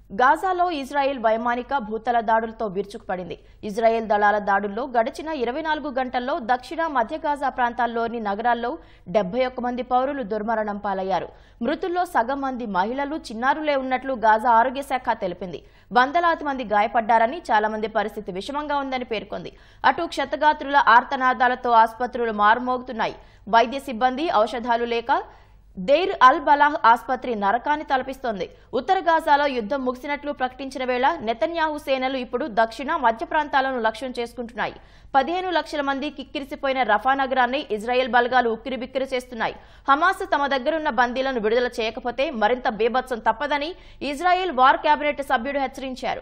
గాజాలో Israel వైమానిక భూతల దాడులతో విరుచుకుపడింది Israel దళాల దాడుల్లో గడిచిన ఇరవై నాలుగు గంటల్లో దక్షిణ మధ్య గాజా ప్రాంతాల్లోని నగరాల్లో డెబ్బై ఒక్క మంది పౌరులు దుర్మరణం పాలయ్యారు మృతుల్లో సగం మంది మహిళలు చిన్నారులే ఉన్నట్లు గాజా ఆరోగ్య శాఖ తెలిపింది వందలాది మంది గాయపడ్డారని చాలా మంది పరిస్థితి విషమంగా ఉందని పేర్కొంది అటు క్షతగాత్రుల ఆర్తనాదాలతో ఆసుపత్రులు మారుమోగుతున్నాయి వైద్య సిబ్బంది ఔషధాలు లేక దెయిర్ అల్ బలాహ్ ఆసుపత్రి నరకాన్ని తలపిస్తోంది ఉత్తర గాజాలో యుద్ధం ముగిసినట్లు ప్రకటించిన వేళ నెతన్యాహు సేనలు ఇప్పుడు దక్షిణ మధ్య ప్రాంతాలను లక్ష్యం చేసుకుంటున్నాయి పదిహేను లక్షల మంది కిక్కిరిసిపోయిన రఫా నగరాన్ని ఇజ్రాయెల్ బలగాలు ఉక్కిరిబిక్కిరి చేస్తున్నాయి హమాస్ తమ దగ్గరున్న బందీలను విడుదల చేయకపోతే మరింత బేభత్సం తప్పదని ఇజ్రాయెల్ వార్ కేబినెట్ సభ్యుడు హెచ్చరించారు